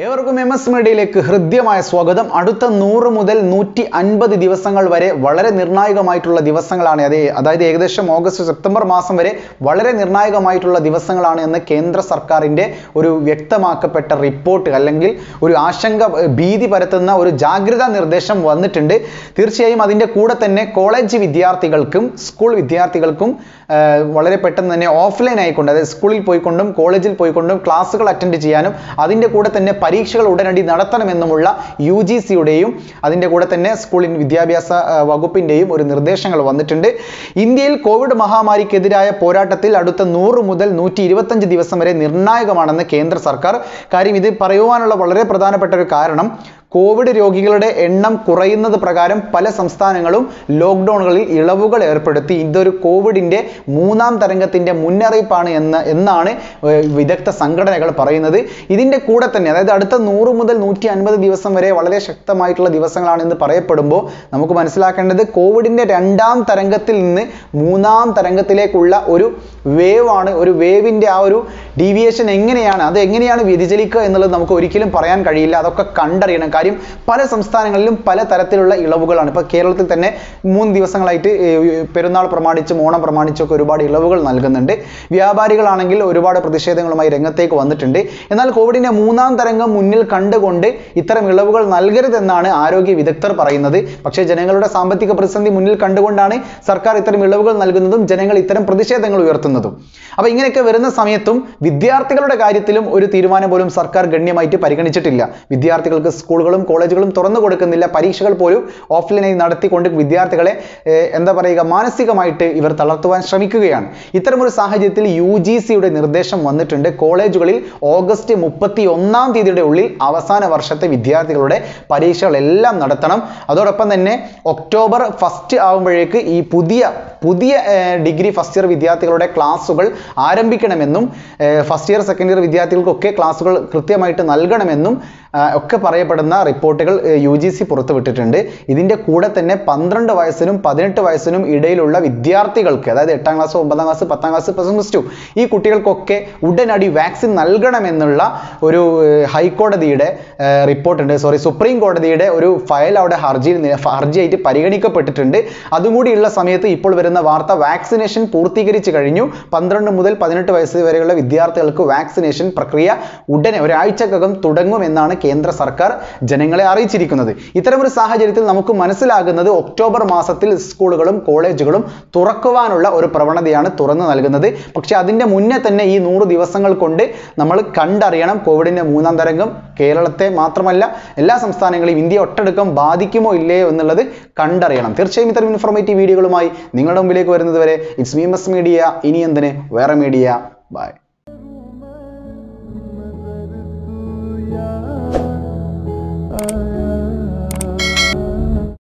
ഏവർക്കും M S മീഡിയയിലേക്ക് ഹൃദ്യമായ സ്വാഗതം അടുത്ത നൂറ് മുതൽ നൂറ്റി അൻപത് ദിവസങ്ങൾ വരെ വളരെ നിർണായകമായിട്ടുള്ള ദിവസങ്ങളാണ് അതെ അതായത് ഏകദേശം ഓഗസ്റ്റ് സെപ്റ്റംബർ മാസം വരെ വളരെ നിർണായകമായിട്ടുള്ള ദിവസങ്ങളാണ് എന്ന് കേന്ദ്ര സർക്കാരിൻ്റെ ഒരു വ്യക്തമാക്കപ്പെട്ട റിപ്പോർട്ട് അല്ലെങ്കിൽ ഒരു ആശങ്ക ഏർ, ഭീതി പരത്തുന്ന ഒരു ജാഗ്രതാ നിർദ്ദേശം വന്നിട്ടുണ്ട് തീർച്ചയായും അതിൻ്റെ കൂടെ തന്നെ കോളേജ് വിദ്യാർത്ഥികൾക്കും സ്കൂൾ വിദ്യാർത്ഥികൾക്കും ഏർ, വളരെ പെട്ടെന്ന് തന്നെ ഓഫ്ലൈൻ ആയിക്കൊണ്ട് അതായത് സ്കൂളിൽ പോയിക്കൊണ്ടും കോളേജിൽ പോയിക്കൊണ്ടും ക്ലാസ്സുകൾ അറ്റൻഡ് ചെയ്യാനും അതിൻ്റെ കൂടെ തന്നെ പരീക്ഷകൾ ഉടനടി നടത്തണമെന്നുമുള്ള യു ജി സിയുടെയും അതിൻ്റെ കൂടെ തന്നെ സ്കൂൾ വിദ്യാഭ്യാസ ആ, വകുപ്പിൻ്റെയും ഒരു നിർദ്ദേശങ്ങൾ വന്നിട്ടുണ്ട് ഇന്ത്യയിൽ കോവിഡ് മഹാമാരിക്കെതിരായ പോരാട്ടത്തിൽ അടുത്ത നൂറ് മുതൽ നൂറ്റി ഇരുപത്തഞ്ച് ദിവസം വരെ നിർണായകമാണെന്ന് കേന്ദ്ര സർക്കാർ കാര്യം ഇത് പറയുവാനുള്ള വളരെ പ്രധാനപ്പെട്ട ഒരു കാരണം കോവിഡ് രോഗികളുടെ എണ്ണം കുറയുന്നത് പ്രകാരം പല സംസ്ഥാനങ്ങളും ലോക്ക്ഡൗണുകളിൽ ഇളവുകൾ ഏർപ്പെടുത്തി ഇതൊരു കോവിഡിന്റെ മൂന്നാം തരംഗത്തിന്റെ മുന്നറിയിപ്പാണ് എന്ന് എന്നാണ് ഏർ വിദഗ്ധ സംഘടനകൾ പറയുന്നത് ഇതിന്റെ കൂടെ തന്നെ അതായത് അടുത്ത നൂറ് മുതൽ നൂറ്റി അൻപത് ദിവസം വരെ വളരെ ശക്തമായിട്ടുള്ള ദിവസങ്ങളാണ് എന്ന് പറയപ്പെടുമ്പോൾ നമുക്ക് മനസ്സിലാക്കേണ്ടത് കോവിഡിന്റെ രണ്ടാം തരംഗത്തിൽ നിന്ന് മൂന്നാം തരംഗത്തിലേക്കുള്ള ഒരു വേവ് ആണ് ഒരു വേവിന്റെ ആ ഒരു ഡീവിയേഷൻ എങ്ങനെയാണ് അത് എങ്ങനെയാണ് വ്യതിചലിക്കുക എന്നുള്ളത് നമുക്ക് ഒരിക്കലും പറയാൻ കഴിയില്ല അതൊക്കെ കണ്ടറിയണം കാര്യം പല സംസ്ഥാനങ്ങളിലും പല തരത്തിലുള്ള ഇളവുകളാണ് ഇപ്പോൾ കേരളത്തിൽ തന്നെ മൂന്ന് ദിവസങ്ങളായിട്ട് ഏർ, പെരുന്നാൾ പ്രമാണിച്ചും ഓണം പ്രമാണിച്ചും ഒക്കെ ഒരുപാട് ഇളവുകൾ നൽകുന്നുണ്ട് വ്യാപാരികളാണെങ്കിൽ ഒരുപാട് പ്രതിഷേധങ്ങളുമായി രംഗത്തേക്ക് വന്നിട്ടുണ്ട് എന്നാൽ കോവിഡിന്റെ മൂന്നാം തരംഗം മുന്നിൽ കണ്ടുകൊണ്ട് ഇത്തരം ഇളവുകൾ നൽകരുതെന്നാണ് ആരോഗ്യ വിദഗ്ധർ പറയുന്നത് പക്ഷേ ജനങ്ങളുടെ സാമ്പത്തിക പ്രതിസന്ധി മുന്നിൽ കണ്ടുകൊണ്ടാണ് സർക്കാർ ഇത്തരം ഇളവുകൾ നൽകുന്നതും ജനങ്ങൾ ഇത്തരം പ്രതിഷേധങ്ങൾ ഉയർത്തുന്നതും അപ്പൊ ഇങ്ങനെയൊക്കെ വരുന്ന സമയത്തും വിദ്യാർത്ഥികളുടെ കാര്യത്തിലും ഒരു തീരുമാനം പോലും സർക്കാർ ഗണ്യമായിട്ട് പരിഗണിച്ചിട്ടില്ല വിദ്യാർത്ഥികൾക്ക് സ്കൂളുകളും കോളേജുകളും തുറന്നു കൊടുക്കുന്നില്ല പരീക്ഷകൾ പോലും ഓഫ്ലൈനായി നടത്തിക്കൊണ്ട് വിദ്യാർത്ഥികളെ ഏർ, എന്താ പറയുക മാനസികമായിട്ട് ഇവർ തളർത്തുവാൻ ശ്രമിക്കുകയാണ് ഇത്തരമൊരു സാഹചര്യത്തിൽ യു ജി സിയുടെ നിർദ്ദേശം വന്നിട്ടുണ്ട് കോളേജുകളിൽ ഓഗസ്റ്റ് മുപ്പത്തി ഒന്നാം തീയതിയുടെ ഉള്ളിൽ അവസാന വർഷത്തെ വിദ്യാർത്ഥികളുടെ പരീക്ഷകളെല്ലാം നടത്തണം അതോടൊപ്പം തന്നെ ഒക്ടോബർ ഫസ്റ്റ് ആകുമ്പോഴേക്ക് ഈ പുതിയ പുതിയ ഡിഗ്രി ഫസ്റ്റ് ഇയർ വിദ്യാർത്ഥികളുടെ ക്ലാസ്സുകൾ ആരംഭിക്കണമെന്നും ഫസ്റ്റ് ഇയർ സെക്കൻഡ് ഇയർ വിദ്യാർത്ഥികൾക്കൊക്കെ ക്ലാസ്സുകൾ കൃത്യമായിട്ട് നൽകണമെന്നും ആ, ഒക്കെ പറയപ്പെടുന്ന റിപ്പോർട്ടുകൾ യു ജി സി പുറത്തുവിട്ടിട്ടുണ്ട് ഇതിൻ്റെ കൂടെ തന്നെ പന്ത്രണ്ട് വയസ്സിനും പതിനെട്ട് വയസ്സിനും ഇടയിലുള്ള വിദ്യാർത്ഥികൾക്ക് അതായത് എട്ടാം ക്ലാസ് ഒമ്പതാം ക്ലാസ് പത്താം ക്ലാസ് പ്ലസ് പ്ലസ് ടു ഈ കുട്ടികൾക്കൊക്കെ ഉടനടി വാക്സിൻ നൽകണമെന്നുള്ള ഒരു ഏർ, ഹൈക്കോടതിയുടെ റിപ്പോർട്ട് ഉണ്ട് സോറി സുപ്രീം കോടതിയുടെ ഒരു ഫയൽ അവിടെ ഹർജിയിൽ നി- ഹർജിയായിട്ട് പരിഗണിക്കപ്പെട്ടിട്ടുണ്ട് അതും കൂടിയുള്ള സമയത്ത് ഇപ്പോൾ വരുന്ന വാർത്ത വാക്സിനേഷൻ പൂർത്തീകരിച്ചു കഴിഞ്ഞു പന്ത്രണ്ട് മുതൽ പതിനെട്ട് വയസ്സ് വരെയുള്ള വിദ്യാർത്ഥികൾക്ക് വാക്സിനേഷൻ പ്രക്രിയ ഉടനെ ഒരാഴ്ചക്കകം തുടങ്ങുമെന്നാണ് കേന്ദ്ര സർക്കാർ ജനങ്ങളെ അറിയിച്ചിരിക്കുന്നത് ഇത്തരമൊരു സാഹചര്യത്തിൽ നമുക്ക് മനസ്സിലാകുന്നത് ഒക്ടോബർ മാസത്തിൽ സ്കൂളുകളും കോളേജുകളും തുറക്കുവാനുള്ള ഒരു പ്രവണതയാണ് തുറന്നു നൽകുന്നത് പക്ഷെ അതിൻ്റെ മുന്നേ തന്നെ ഈ നൂറ് ദിവസങ്ങൾ കൊണ്ട് നമ്മൾ കണ്ടറിയണം കോവിഡിൻ്റെ മൂന്നാം തരംഗം കേരളത്തെ മാത്രമല്ല എല്ലാ സംസ്ഥാനങ്ങളെയും ഇന്ത്യ ഒട്ടടക്കം ബാധിക്കുമോ ഇല്ലയോ എന്നുള്ളത് കണ്ടറിയണം തീർച്ചയായും ഇത്തരം ഇൻഫോർമേറ്റീവ് വീഡിയോകളുമായി നിങ്ങളുടെ മുമ്പിലേക്ക് വരുന്നത് വരെ ഇറ്റ്സ് മീ മസ് മീഡിയ ഇനി എന്തിന് വേറെ മീഡിയ ബൈ